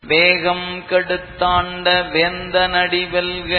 வேகம் கெடுத்தாண்ட வேந்தனடி வெல்க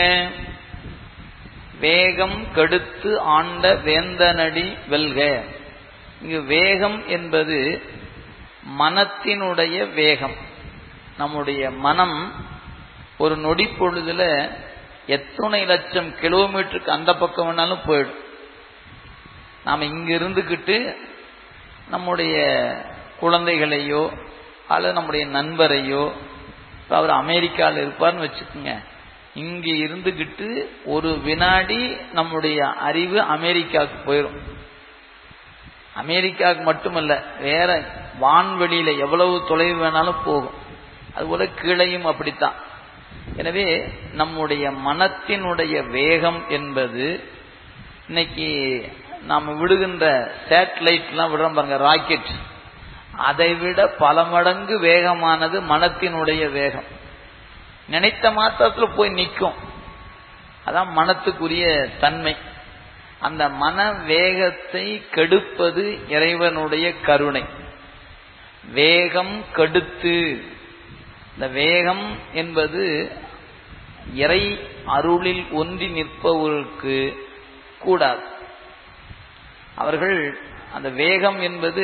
வேகம் கெடுத்து ஆண்ட வேந்தனடி வெல்க இங்கு வேகம் என்பது மனத்தினுடைய வேகம் நம்முடைய மனம் ஒரு நொடி பொழுதுல எத்தனை லட்சம் கிலோமீட்டருக்கு அந்த பக்கம் வேணாலும் போயிடும் நாம் இங்க இருந்துக்கிட்டு நம்முடைய குழந்தைகளையோ அல்லது நம்முடைய நண்பரையோ இப்ப அவர் அமெரிக்காவில் இருப்பார்னு வச்சுக்கோங்க இங்க இருந்துகிட்டு ஒரு வினாடி நம்முடைய அறிவு அமெரிக்காவுக்கு போயிடும் அமெரிக்காவுக்கு மட்டுமல்ல வேற வான்வெளியில எவ்வளவு தொலைவு வேணாலும் போகும் அதுபோல கீழையும் அப்படித்தான் எனவே நம்முடைய மனத்தினுடைய வேகம் என்பது இன்னைக்கு நாம் விடுகின்ற சேட்டலைட்லாம் விடுறோம் பாருங்க ராக்கெட் அதை விட பல மடங்கு வேகமானது மனத்தினுடைய வேகம் நினைத்த மாத்திரத்துல போய் நிற்கும் அதான் மனத்துக்குரிய தன்மை அந்த மன வேகத்தை கெடுப்பது இறைவனுடைய கருணை வேகம் கெடுத்து இந்த வேகம் என்பது இறை அருளில் ஒன்றி நிற்பவர்களுக்கு கூடாது அவர்கள் அந்த வேகம் என்பது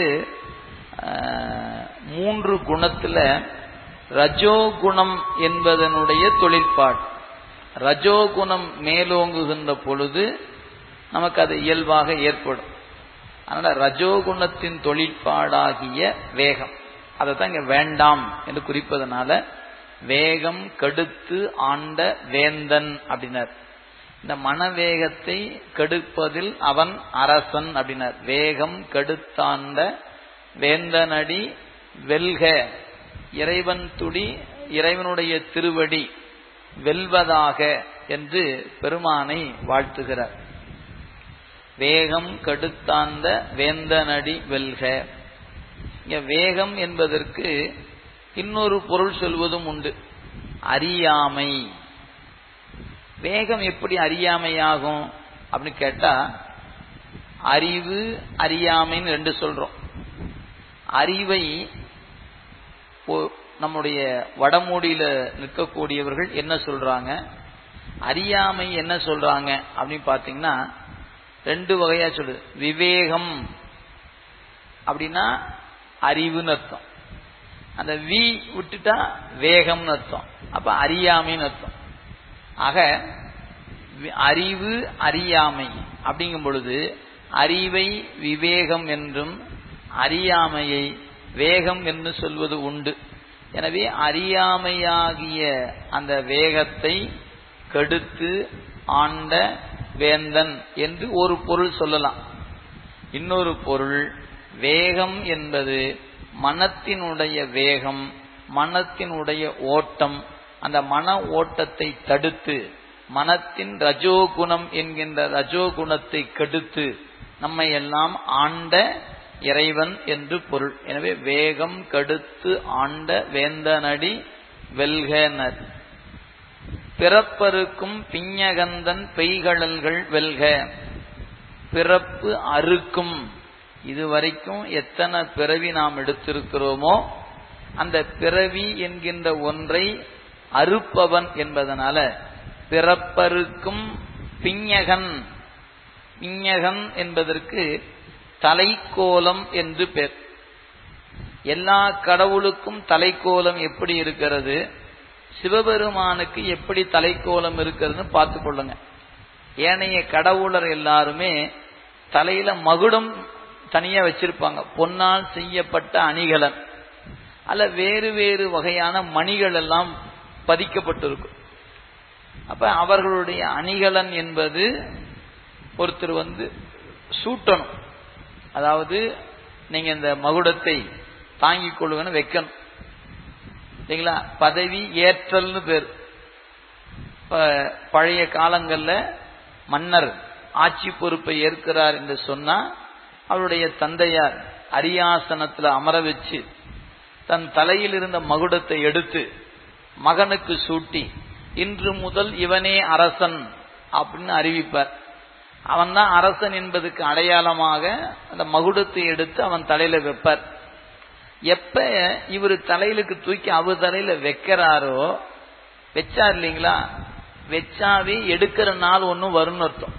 மூன்று குணத்துல ரஜோகுணம் என்பதனுடைய தொழிற்பாடு ரஜோகுணம் மேலோங்குகின்ற பொழுது நமக்கு அது இயல்பாக ஏற்படும் அதனால ரஜோகுணத்தின் தொழிற்பாடாகிய வேகம் அதை தான் இங்க வேண்டாம் என்று குறிப்பதனால வேகம் கெடுத்து ஆண்ட வேந்தன் அப்படின்னார் இந்த மனவேகத்தை கெடுப்பதில் அவன் அரசன் அப்படின்னார் வேகம் கெடுத்தாண்ட வேந்தனடி வெல்க இறைவன் துடி இறைவனுடைய திருவடி வெல்வதாக என்று பெருமானை வாழ்த்துகிறார் வேகம் கடுத்தாந்த வேந்தனடி வெல்க இங்க வேகம் என்பதற்கு இன்னொரு பொருள் சொல்வதும் உண்டு அறியாமை வேகம் எப்படி அறியாமையாகும் அப்படின்னு கேட்டா அறிவு அறியாமைன்னு ரெண்டு சொல்றோம் அறிவை நம்முடைய வடமூடியில நிற்கக்கூடியவர்கள் என்ன சொல்றாங்க அறியாமை என்ன சொல்றாங்க அப்படின்னு பாத்தீங்கன்னா ரெண்டு வகையா சொல்லுது விவேகம் அப்படின்னா அறிவுன்னு அர்த்தம் அந்த வி விட்டுட்டா வேகம்னு அர்த்தம் அப்ப அறியாமைன்னு அர்த்தம் ஆக அறிவு அறியாமை அப்படிங்கும் பொழுது அறிவை விவேகம் என்றும் அறியாமையை வேகம் என்று சொல்வது உண்டு எனவே அறியாமையாகிய அந்த வேகத்தை கெடுத்து ஆண்ட வேந்தன் என்று ஒரு பொருள் சொல்லலாம் இன்னொரு பொருள் வேகம் என்பது மனத்தினுடைய வேகம் மனத்தினுடைய ஓட்டம் அந்த மன ஓட்டத்தை தடுத்து மனத்தின் ரஜோகுணம் என்கின்ற ரஜோகுணத்தை கெடுத்து நம்மை எல்லாம் ஆண்ட இறைவன் என்று பொருள் எனவே வேகம் கடுத்து ஆண்ட வேந்தனடி வெல்கனர் பிறப்பருக்கும் பிஞகந்தன் பெய்கடல்கள் வெல்க பிறப்பு அறுக்கும் இதுவரைக்கும் எத்தனை பிறவி நாம் எடுத்திருக்கிறோமோ அந்த பிறவி என்கின்ற ஒன்றை அறுப்பவன் என்பதனால பிறப்பருக்கும் பிஞகன் பிஞகன் என்பதற்கு தலைக்கோலம் என்று பேர் எல்லா கடவுளுக்கும் தலைக்கோலம் எப்படி இருக்கிறது சிவபெருமானுக்கு எப்படி தலைக்கோலம் இருக்கிறதுன்னு பார்த்து கொள்ளுங்க ஏனைய கடவுளர் எல்லாருமே தலையில மகுடம் தனியா வச்சிருப்பாங்க பொன்னால் செய்யப்பட்ட அணிகலன் அல்ல வேறு வேறு வகையான மணிகள் எல்லாம் பதிக்கப்பட்டிருக்கும் அப்ப அவர்களுடைய அணிகலன் என்பது ஒருத்தர் வந்து சூட்டணும் அதாவது நீங்க இந்த மகுடத்தை தாங்கிக் கொள்ளுங்கன்னு வைக்கணும் சரிங்களா பதவி ஏற்றல்னு பேர் பழைய காலங்கள்ல மன்னர் ஆட்சி பொறுப்பை ஏற்கிறார் என்று சொன்னா அவருடைய தந்தையார் அரியாசனத்துல அமர வச்சு தன் தலையில் இருந்த மகுடத்தை எடுத்து மகனுக்கு சூட்டி இன்று முதல் இவனே அரசன் அப்படின்னு அறிவிப்பார் அவன் தான் அரசன் என்பதுக்கு அடையாளமாக அந்த மகுடத்தை எடுத்து அவன் தலையில வைப்பார் எப்ப இவர் தலையிலுக்கு தூக்கி அவர் தலையில வைக்கிறாரோ வச்சார் இல்லைங்களா வச்சாவே எடுக்கிற நாள் ஒன்னும் வரும்னு அர்த்தம்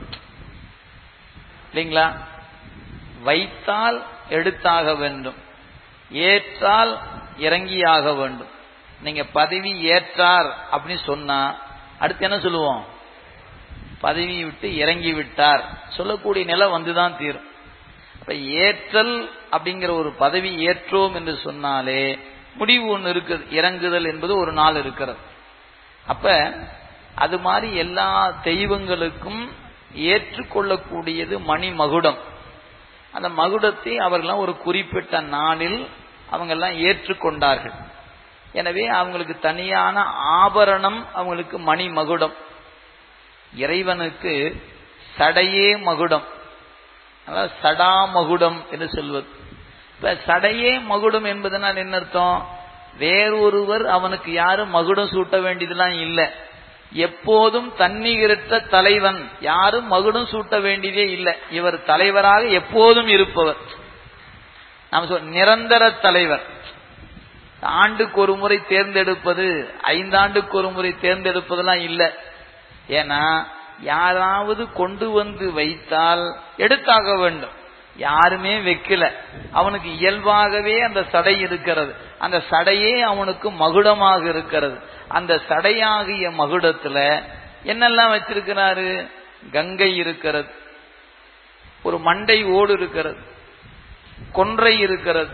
இல்லைங்களா வைத்தால் எடுத்தாக வேண்டும் ஏற்றால் இறங்கியாக வேண்டும் நீங்க பதவி ஏற்றார் அப்படின்னு சொன்னா அடுத்து என்ன சொல்லுவோம் பதவி விட்டு இறங்கி விட்டார் சொல்லக்கூடிய நிலை வந்துதான் தீரும் அப்ப ஏற்றல் அப்படிங்கிற ஒரு பதவி ஏற்றோம் என்று சொன்னாலே முடிவு ஒன்று இருக்குது இறங்குதல் என்பது ஒரு நாள் இருக்கிறது அப்ப அது மாதிரி எல்லா தெய்வங்களுக்கும் ஏற்றுக்கொள்ளக்கூடியது மணி மகுடம் அந்த மகுடத்தை அவர்கள்லாம் ஒரு குறிப்பிட்ட நாளில் அவங்கெல்லாம் ஏற்றுக்கொண்டார்கள் எனவே அவங்களுக்கு தனியான ஆபரணம் அவங்களுக்கு மணி மகுடம் இறைவனுக்கு சடையே மகுடம் அதாவது சடா மகுடம் என்று சொல்வது இப்ப சடையே மகுடம் என்பதனால் என்ன அர்த்தம் வேறொருவர் அவனுக்கு யாரும் மகுடம் சூட்ட வேண்டியதெல்லாம் இல்லை எப்போதும் தன்னிகரற்ற தலைவன் யாரும் மகுடம் சூட்ட வேண்டியதே இல்லை இவர் தலைவராக எப்போதும் இருப்பவர் நாம் சொல் நிரந்தர தலைவர் ஆண்டுக்கு ஒரு முறை தேர்ந்தெடுப்பது ஐந்தாண்டுக்கு ஒரு முறை தேர்ந்தெடுப்பதெல்லாம் இல்லை ஏன்னா யாராவது கொண்டு வந்து வைத்தால் எடுத்தாக வேண்டும் யாருமே வைக்கல அவனுக்கு இயல்பாகவே அந்த சடை இருக்கிறது அந்த சடையே அவனுக்கு மகுடமாக இருக்கிறது அந்த சடையாகிய மகுடத்துல என்னெல்லாம் வச்சிருக்கிறாரு கங்கை இருக்கிறது ஒரு மண்டை ஓடு இருக்கிறது கொன்றை இருக்கிறது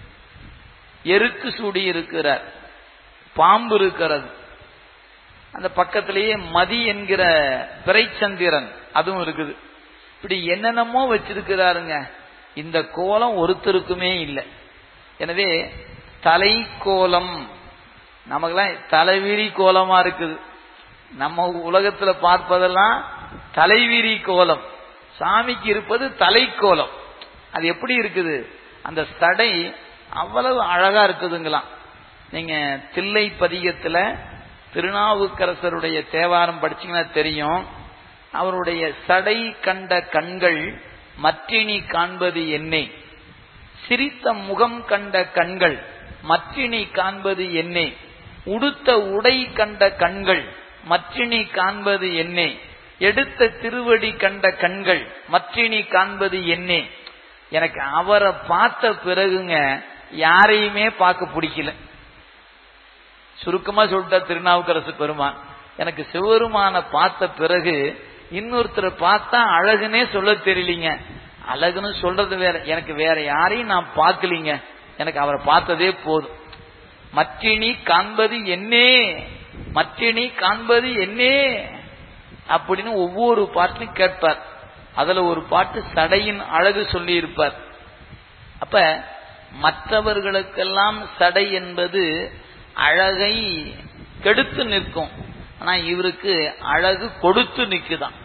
எருக்கு சூடி இருக்கிறார் பாம்பு இருக்கிறது அந்த பக்கத்திலேயே மதி என்கிற பிறைச்சந்திரன் அதுவும் இருக்குது இப்படி என்னென்னமோ வச்சிருக்கிறாருங்க இந்த கோலம் ஒருத்தருக்குமே இல்லை எனவே தலை கோலம் நமக்கெல்லாம் தலைவிரி கோலமா இருக்குது நம்ம உலகத்துல பார்ப்பதெல்லாம் தலைவிரி கோலம் சாமிக்கு இருப்பது தலைக்கோலம் அது எப்படி இருக்குது அந்த சடை அவ்வளவு அழகா இருக்குதுங்களாம் நீங்க தில்லை பதிகத்துல திருநாவுக்கரசருடைய தேவாரம் படிச்சீங்கன்னா தெரியும் அவருடைய சடை கண்ட கண்கள் மற்றினி காண்பது என்னே சிரித்த முகம் கண்ட கண்கள் மற்றினி காண்பது என்னே உடுத்த உடை கண்ட கண்கள் மற்றினி காண்பது என்னே எடுத்த திருவடி கண்ட கண்கள் மற்றினி காண்பது என்னே எனக்கு அவரை பார்த்த பிறகுங்க யாரையுமே பார்க்க பிடிக்கல சுருக்கமா சொல்லிட்ட திருநாவுக்கரசு பெருமான் எனக்கு சிவபெருமான பார்த்த பிறகு இன்னொருத்தரை பார்த்தா அழகுனே சொல்ல தெரியலீங்க அழகுன்னு சொல்றது வேற எனக்கு வேற யாரையும் நான் பார்க்கலீங்க எனக்கு அவரை பார்த்ததே போதும் மற்றினி காண்பது என்னே மற்றினி காண்பது என்னே அப்படின்னு ஒவ்வொரு பாட்டிலும் கேட்பார் அதுல ஒரு பாட்டு சடையின் அழகு சொல்லி இருப்பார் அப்ப மற்றவர்களுக்கெல்லாம் சடை என்பது அழகை கெடுத்து நிற்கும் ஆனா இவருக்கு அழகு கொடுத்து நிக்குதான்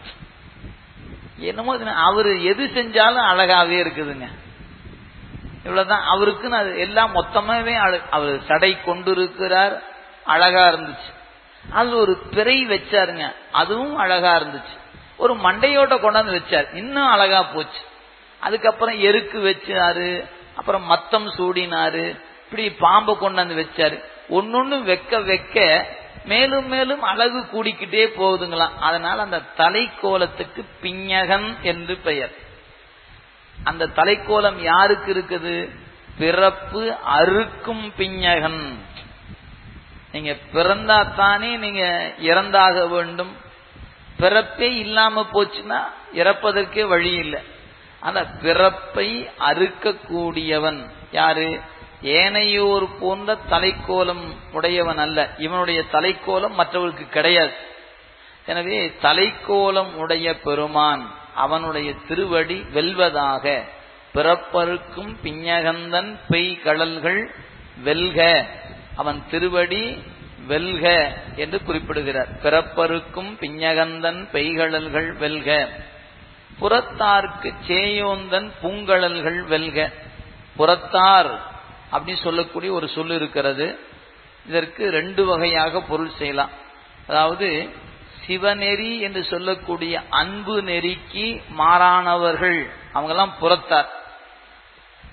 என்னமோ அவரு எது செஞ்சாலும் அழகாவே இருக்குதுங்க இவ்வளவுதான் அவருக்குன்னு அது எல்லாம் மொத்தமாவே அவர் சடை கொண்டிருக்கிறார் அழகா இருந்துச்சு அது ஒரு பிறை வச்சாருங்க அதுவும் அழகா இருந்துச்சு ஒரு மண்டையோட கொண்டாந்து வச்சார் இன்னும் அழகா போச்சு அதுக்கப்புறம் எருக்கு வச்சாரு அப்புறம் மத்தம் சூடினாரு இப்படி பாம்பை கொண்டாந்து வச்சாரு ஒன்னொன்னு வைக்க வைக்க மேலும் மேலும் அழகு கூடிக்கிட்டே போகுதுங்களாம் அதனால அந்த தலைக்கோலத்துக்கு பிஞகன் என்று பெயர் அந்த தலைக்கோலம் யாருக்கு இருக்குது பிறப்பு அறுக்கும் பிஞகன் நீங்க பிறந்தா தானே நீங்க இறந்தாக வேண்டும் பிறப்பே இல்லாம போச்சுன்னா இறப்பதற்கே வழி இல்லை அந்த பிறப்பை அறுக்கக்கூடியவன் யாரு ஏனையோர் போன்ற தலைக்கோலம் உடையவன் அல்ல இவனுடைய தலைக்கோலம் மற்றவருக்கு கிடையாது எனவே தலைக்கோலம் உடைய பெருமான் அவனுடைய திருவடி வெல்வதாக பிறப்பருக்கும் பிஞகந்தன் பெய் கடல்கள் வெல்க அவன் திருவடி வெல்க என்று குறிப்பிடுகிறார் பிறப்பருக்கும் பிஞகந்தன் பெய்கடல்கள் வெல்க புறத்தார்க்கு சேயோந்தன் பூங்கடல்கள் வெல்க புறத்தார் அப்படின்னு சொல்லக்கூடிய ஒரு சொல் இருக்கிறது இதற்கு ரெண்டு வகையாக பொருள் செய்யலாம் அதாவது சிவநெறி என்று சொல்லக்கூடிய அன்பு நெறிக்கு மாறானவர்கள் அவங்கெல்லாம் புறத்தார்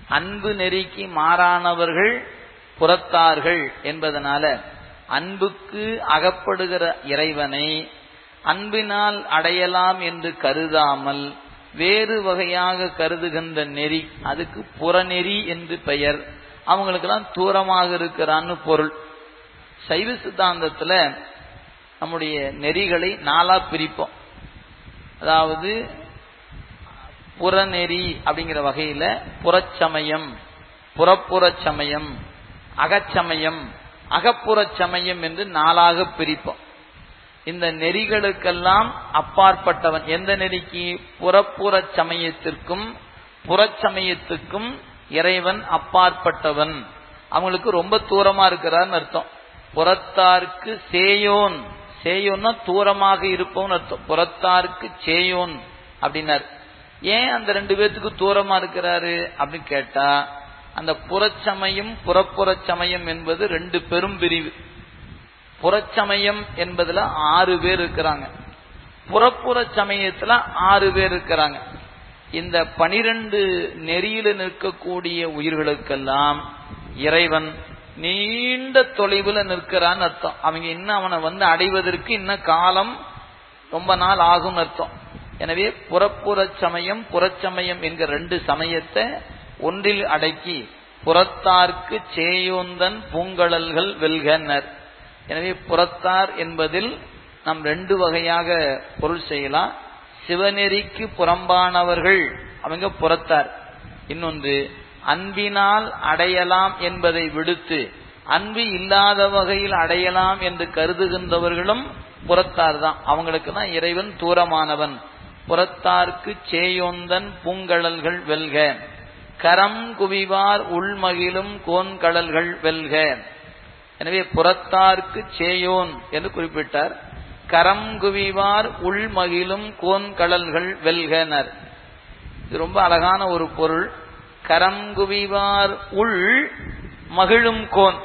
அன்பு நெறிக்கு மாறானவர்கள் புறத்தார்கள் என்பதனால அன்புக்கு அகப்படுகிற இறைவனை அன்பினால் அடையலாம் என்று கருதாமல் வேறு வகையாக கருதுகின்ற நெறி அதுக்கு புறநெறி என்று பெயர் அவங்களுக்கெல்லாம் தூரமாக இருக்கிறான்னு பொருள் சைவ சித்தாந்தத்துல நம்முடைய நெறிகளை நாளா பிரிப்போம் அதாவது புறநெறி அப்படிங்கிற வகையில புறச்சமயம் புறப்புறச் சமயம் அகச்சமயம் அகப்புறச் சமயம் என்று நாளாக பிரிப்போம் இந்த நெறிகளுக்கெல்லாம் அப்பாற்பட்டவன் எந்த நெறிக்கு புறப்புறச் சமயத்திற்கும் புறச்சமயத்துக்கும் இறைவன் அப்பாற்பட்டவன் அவங்களுக்கு ரொம்ப தூரமா இருக்கிறார்னு அர்த்தம் புறத்தார்க்கு சேயோன் சேயோன்னா தூரமாக இருப்பவன் அர்த்தம் புறத்தார்க்கு சேயோன் அப்படின்னார் ஏன் அந்த ரெண்டு பேர்த்துக்கு தூரமா இருக்கிறாரு அப்படின்னு கேட்டா அந்த புறச்சமயம் புறப்புறச் சமயம் என்பது ரெண்டு பெரும் பிரிவு புறச்சமயம் என்பதுல ஆறு பேர் இருக்கிறாங்க புறப்புற சமயத்துல ஆறு பேர் இருக்கிறாங்க இந்த பனிரெண்டு நெறியில நிற்கக்கூடிய உயிர்களுக்கெல்லாம் இறைவன் நீண்ட தொலைவுல நிற்கிறான்னு அர்த்தம் அவங்க இன்னும் அவனை வந்து அடைவதற்கு இன்னும் காலம் ரொம்ப நாள் ஆகும் அர்த்தம் எனவே புறப்புற சமயம் புறச்சமயம் என்கிற ரெண்டு சமயத்தை ஒன்றில் அடக்கி புறத்தார்க்கு சேயோந்தன் பூங்கழல்கள் வெல்கனர் எனவே புறத்தார் என்பதில் நாம் ரெண்டு வகையாக பொருள் செய்யலாம் சிவநெறிக்கு புறம்பானவர்கள் அவங்க புறத்தார் இன்னொன்று அன்பினால் அடையலாம் என்பதை விடுத்து அன்பு இல்லாத வகையில் அடையலாம் என்று கருதுகின்றவர்களும் புறத்தார் தான் அவங்களுக்கு தான் இறைவன் தூரமானவன் புறத்தார்க்கு சேயோந்தன் பூங்கழல்கள் வெல்க கரம் குவிவார் உள்மகிழும் கோன்கடல்கள் வெல்க எனவே புறத்தார்க்கு சேயோன் என்று குறிப்பிட்டார் கரம் குவிவார் உள்மகிழும் கோன்கடல்கள் வெல்கனர் இது ரொம்ப அழகான ஒரு பொருள் கரம் குவிவார் உள் மகிழும் கோன்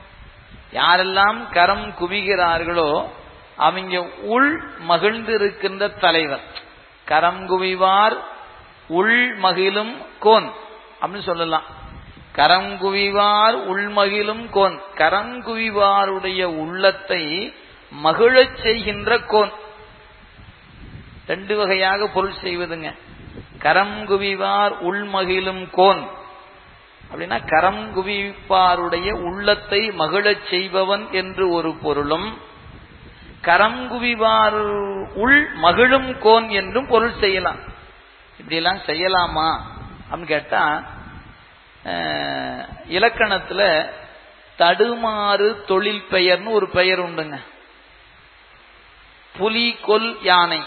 யாரெல்லாம் கரம் குவிகிறார்களோ அவங்க உள் மகிழ்ந்து இருக்கின்ற தலைவர் கரம் குவிவார் உள் மகிழும் கோன் அப்படின்னு சொல்லலாம் கரங்குவிவார் உள்மகிழும் கோன் கரங்குவிவாருடைய உள்ளத்தை மகிழச் செய்கின்ற கோன் ரெண்டு வகையாக பொருள் செய்வதுங்க கரம் குவிவார் உள்மகிழும் கோன் அப்படின்னா கரம் குவிப்பாருடைய உள்ளத்தை மகிழச் செய்பவன் என்று ஒரு பொருளும் கரம் குவிவார் உள் மகிழும் கோன் என்றும் பொருள் செய்யலாம் இப்படியெல்லாம் செய்யலாமா அப்படின்னு கேட்டா இலக்கணத்துல தடுமாறு தொழில் பெயர்னு ஒரு பெயர் உண்டுங்க புலி கொல் யானை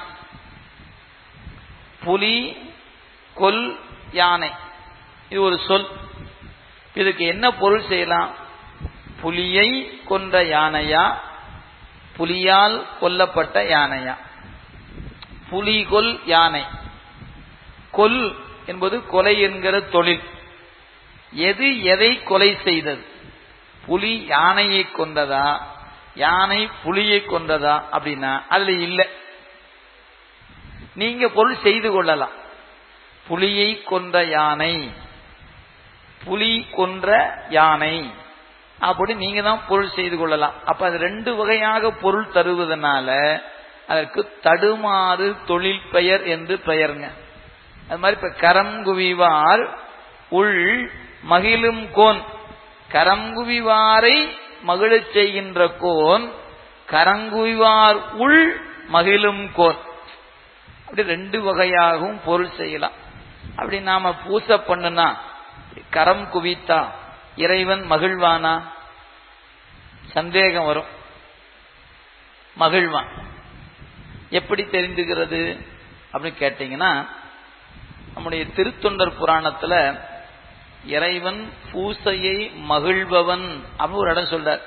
புலி கொல் யானை இது ஒரு சொல் இதுக்கு என்ன பொருள் செய்யலாம் புலியை கொன்ற யானையா புலியால் கொல்லப்பட்ட யானையா புலி கொல் யானை கொல் என்பது கொலை என்கிற தொழில் எது எதை கொலை செய்தது புலி யானையை கொண்டதா யானை புலியை கொண்டதா அப்படின்னா அதுல இல்லை நீங்க பொருள் செய்து கொள்ளலாம் புலியை கொன்ற யானை புலி கொன்ற யானை அப்படி நீங்க தான் பொருள் செய்து கொள்ளலாம் அப்ப அது ரெண்டு வகையாக பொருள் தருவதனால அதற்கு தடுமாறு தொழில் பெயர் என்று பெயருங்க அது மாதிரி இப்ப கரங்குவிவார் உள் மகிழும் கோன் கரங்குவிவாரை மகிழச் செய்கின்ற கோன் கரங்குவிவார் உள் மகிழும் கோன் அப்படி ரெண்டு வகையாகவும் பொருள் செய்யலாம் அப்படி நாம பூசை பண்ணுனா கரம் குவித்தா இறைவன் மகிழ்வானா சந்தேகம் வரும் மகிழ்வான் எப்படி தெரிந்துகிறது அப்படின்னு கேட்டீங்கன்னா நம்முடைய திருத்தொண்டர் புராணத்துல இறைவன் பூசையை மகிழ்பவன் அப்படின்னு ஒரு இடம் சொல்றார்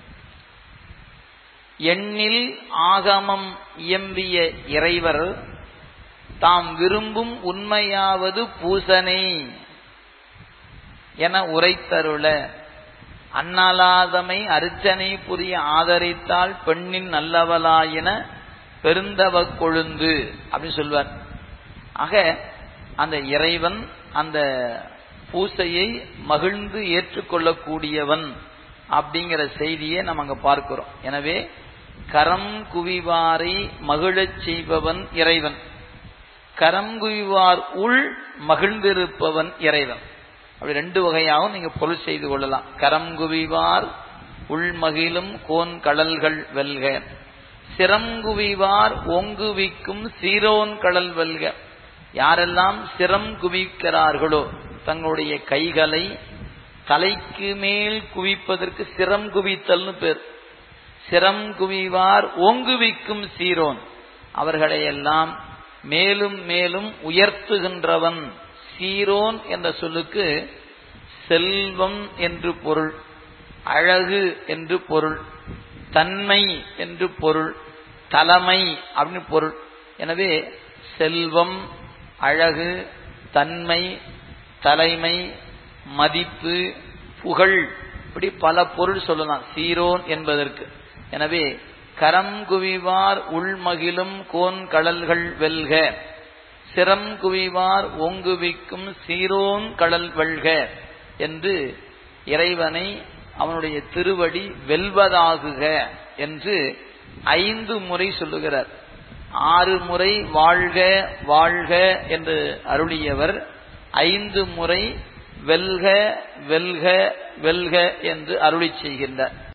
எண்ணில் ஆகமம் இயம்பிய இறைவர் தாம் விரும்பும் உண்மையாவது பூசனை என உரைத்தருள அன்னலாதமை அர்ச்சனை புரிய ஆதரித்தால் பெண்ணின் நல்லவளாயின பெருந்தவ கொழுந்து அப்படின்னு சொல்வார் ஆக அந்த இறைவன் அந்த பூசையை மகிழ்ந்து ஏற்றுக்கொள்ளக்கூடியவன் அப்படிங்கிற செய்தியை நம்ம அங்க பார்க்கிறோம் எனவே கரம் குவிவாரை மகிழச் செய்பவன் இறைவன் கரம் குவிவார் உள் மகிழ்ந்திருப்பவன் இறைவன் அப்படி ரெண்டு வகையாகவும் நீங்க பொருள் செய்து கொள்ளலாம் கரம் குவிவார் உள்மகிழும் கோன் கடல்கள் வெல்க சிரங்குவிவார் ஓங்குவிக்கும் சீரோன் கடல் வெல்க யாரெல்லாம் சிரம் குவிக்கிறார்களோ தங்களுடைய கைகளை தலைக்கு மேல் குவிப்பதற்கு சிரம் குவித்தல்னு பேர் சிரம் குவிவார் ஓங்குவிக்கும் சீரோன் அவர்களை எல்லாம் மேலும் மேலும் உயர்த்துகின்றவன் சீரோன் என்ற சொல்லுக்கு செல்வம் என்று பொருள் அழகு என்று பொருள் தன்மை என்று பொருள் தலைமை அப்படின்னு பொருள் எனவே செல்வம் அழகு தன்மை தலைமை மதிப்பு புகழ் இப்படி பல பொருள் சொல்லலாம் சீரோன் என்பதற்கு எனவே கரம் குவிவார் உள்மகிழும் கோன் கடல்கள் வெல்க சிரம் குவிவார் ஓங்குவிக்கும் சீரோன் கடல் வெல்க என்று இறைவனை அவனுடைய திருவடி வெல்வதாகுக என்று ஐந்து முறை சொல்லுகிறார் ஆறு முறை வாழ்க வாழ்க என்று அருளியவர் ஐந்து முறை வெல்க வெல்க வெல்க என்று அருளி செய்கின்றார்